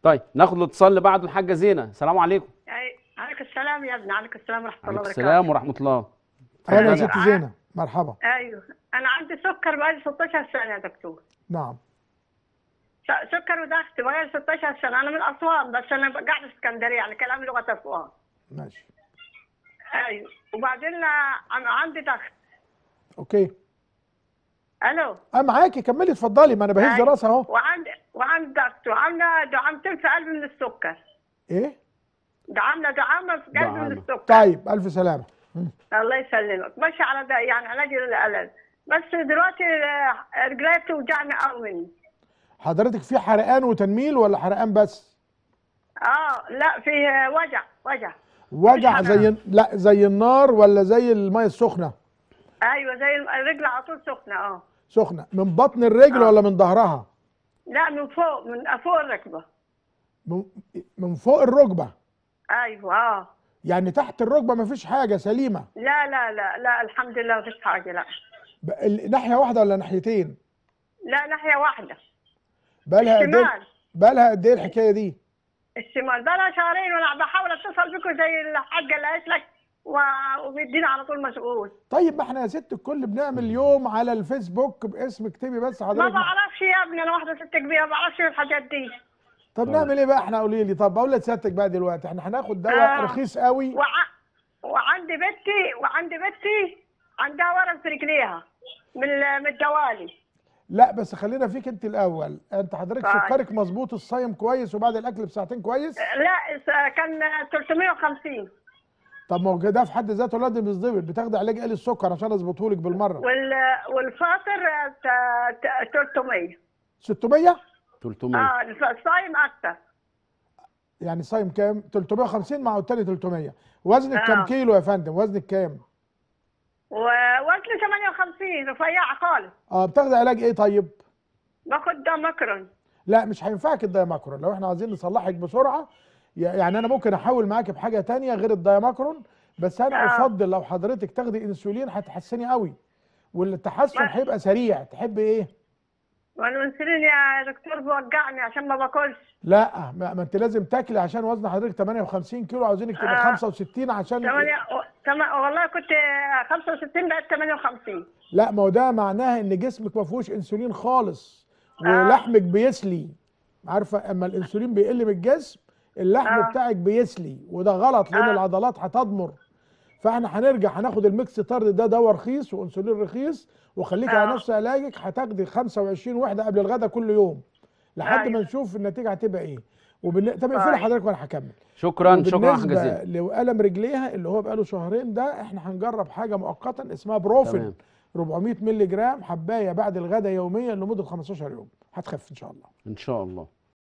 طيب ناخد الاتصال اللي بعده الحاجه زينه السلام عليكم أي- عليكم السلام يا ابني عليكم السلام ورحمه الله عليكم وبركاته السلام ورحمه الله اهلا يا اتفضلي. ست زينه مرحبا ايوه انا عندي سكر بقالي 16 سنه يا دكتور نعم س- سكر وضغط بقالي 16 سنه انا من اسوان بس انا قاعده في اسكندريه يعني كلام لغه اسوان ماشي ايوه وبعدين انا عندي ضغط اوكي الو انا معاكي كملي اتفضلي ما انا بهز أيوة. راسي اهو وعندي وعندي ضغط وعامله دعامتين في قلبي من السكر ايه عامله دعامه في قلبي دعامة. من السكر طيب الف سلامه مم. الله يسلمك ماشي على ده يعني علاج للالم بس دلوقتي آه، رجلي توجعني قوي مني حضرتك في حرقان وتنميل ولا حرقان بس اه لا في وجع وجع وجع مش زي لا زي النار ولا زي الميه السخنه ايوه زي الرجل على طول سخنه اه سخنه من بطن الرجل آه. ولا من ظهرها لا من فوق من فوق الركبه من- من فوق الركبه ايوه اه يعني تحت الركبه مفيش حاجه سليمه لا لا لا لا الحمد لله مفيش حاجه لا ب- ال- ناحيه واحده ولا ناحيتين لا ناحيه واحده بقالها قد ايه الشمال بقالها قد ايه الحكايه دي الشمال بقى لها شهرين وانا بحاول اتصل بكم زي الحاجه اللي قالت لك و- وبيدينا على طول مسؤول طيب ما احنا يا ست الكل بنعمل يوم على الفيسبوك باسم اكتبي بس ما حضرتك بعرفش يا ابني انا واحده ست كبيره ما بعرفش الحاجات دي طب نعمل ايه بقى احنا قولي لي طب اقول لسيادتك بقى دلوقتي احنا هناخد دواء آه. رخيص قوي وع... وعندي بنتي وعندي بنتي عندها ورم في رجليها من ال- من الدوالي لا بس خلينا فيك انت الاول انت حضرتك طيب. سكرك مظبوط الصايم كويس وبعد الاكل بساعتين كويس لا س- كان 350 طب ما هو ده في حد ذاته لازم بيصدبط بتاخدي علاج قليل السكر عشان اظبطه لك بالمره وال... والفاطر ت- ت- 300 600 300 اه الف- الصايم اكثر يعني صايم كام 350 مع التاني 300 وزنك آه. كام كيلو يا فندم وزنك كام ووزني 58 رفيعه خالص اه بتاخدي علاج ايه طيب باخد دامكرون لا مش هينفعك الدايماكرون لو احنا عايزين نصلحك بسرعه ي- يعني انا ممكن احاول معاك بحاجه تانية غير الدايماكرون بس انا آه. افضل لو حضرتك تاخدي انسولين هتحسني قوي والتحسن ما- هيبقى سريع تحب ايه والانسولين يا دكتور بوجعني عشان ما باكلش لا ما, ما انت لازم تاكلي عشان وزن حضرتك 58 كيلو عاوزينك تبقى آه. 65 عشان 8 تم... والله كنت 65 بقت 58 لا ما هو ده معناها ان جسمك ما فيهوش انسولين خالص آه. ولحمك بيسلي عارفه اما الانسولين بيقل من الجسم اللحم آه. بتاعك بيسلي وده غلط لان آه. العضلات هتضمر فاحنا هنرجع هناخد الميكس طرد ده دواء رخيص وانسولين رخيص وخليك على آه. نفس علاجك هتاخدي 25 وحده قبل الغداء كل يوم لحد ما أيوة. نشوف النتيجه هتبقى ايه وبن... طب اقفلي طيب. حضرتك وانا هكمل شكرا شكرا حاجه وبالنسبه زينه لألم رجليها اللي هو بقاله شهرين ده احنا هنجرب حاجه مؤقتا اسمها بروفين تمام. 400 مللي جرام حبايه بعد الغداء يوميا لمده 15 يوم هتخف ان شاء الله ان شاء الله